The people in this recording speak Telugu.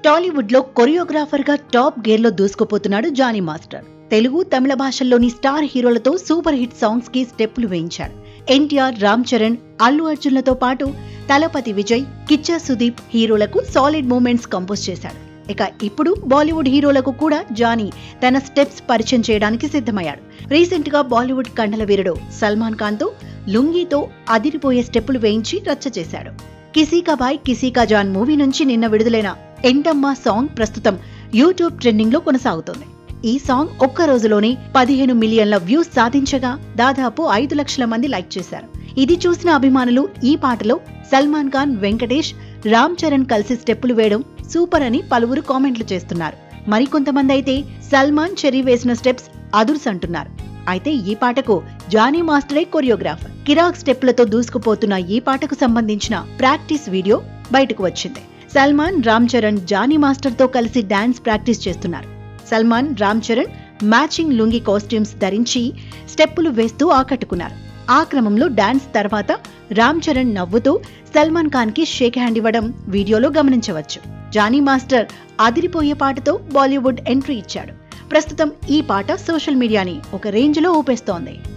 టాలీవుడ్ లో కొరియోగ్రాఫర్ గా టాప్ గేర్ లో దూసుకుపోతున్నాడు జానీ మాస్టర్ తెలుగు తమిళ భాషల్లోని స్టార్ హీరోలతో సూపర్ హిట్ సాంగ్స్ కి స్టెప్పులు వేయించాడు ఎన్టీఆర్ రామ్ చరణ్ అల్లు అర్జున్లతో పాటు తలపతి విజయ్ కిచ్చా సుదీప్ హీరోలకు సాలిడ్ మూమెంట్స్ కంపోజ్ చేశాడు ఇక ఇప్పుడు బాలీవుడ్ హీరోలకు కూడా జానీ తన స్టెప్స్ పరిచయం చేయడానికి సిద్ధమయ్యాడు రీసెంట్ గా బాలీవుడ్ కండల వీరుడు సల్మాన్ ఖాన్ తో లుంగీతో అదిరిపోయే స్టెప్పులు వేయించి రచ్చ చేశాడు కిసీకా బాయ్ కిసీకా జాన్ మూవీ నుంచి నిన్న విడుదలైన ఎంటమ్మా సాంగ్ ప్రస్తుతం యూట్యూబ్ ట్రెండింగ్ లో కొనసాగుతోంది ఈ సాంగ్ ఒక్క రోజులోనే పదిహేను మిలియన్ల వ్యూస్ సాధించగా దాదాపు ఐదు లక్షల మంది లైక్ చేశారు ఇది చూసిన అభిమానులు ఈ పాటలో సల్మాన్ ఖాన్ వెంకటేష్ రామ్ చరణ్ కలిసి స్టెప్పులు వేయడం సూపర్ అని పలువురు కామెంట్లు చేస్తున్నారు మరికొంతమంది అయితే సల్మాన్ చెరీ వేసిన స్టెప్స్ అదుర్స్ అంటున్నారు అయితే ఈ పాటకు జానీ మాస్టరే కొరియోగ్రాఫర్ కిరాక్ స్టెప్లతో దూసుకుపోతున్న ఈ పాటకు సంబంధించిన ప్రాక్టీస్ వీడియో బయటకు వచ్చింది సల్మాన్ రామ్ చరణ్ జానీ మాస్టర్ తో కలిసి డాన్స్ ప్రాక్టీస్ చేస్తున్నారు సల్మాన్ రామ్ చరణ్ మ్యాచింగ్ లుంగి కాస్ట్యూమ్స్ ధరించి స్టెప్పులు వేస్తూ ఆకట్టుకున్నారు ఆ క్రమంలో డాన్స్ తర్వాత రామ్ చరణ్ నవ్వుతూ సల్మాన్ ఖాన్ కి షేక్ హ్యాండ్ ఇవ్వడం వీడియోలో గమనించవచ్చు జానీ మాస్టర్ అదిరిపోయే పాటతో బాలీవుడ్ ఎంట్రీ ఇచ్చాడు ప్రస్తుతం ఈ పాట సోషల్ మీడియాని ఒక రేంజ్ లో ఊపేస్తోంది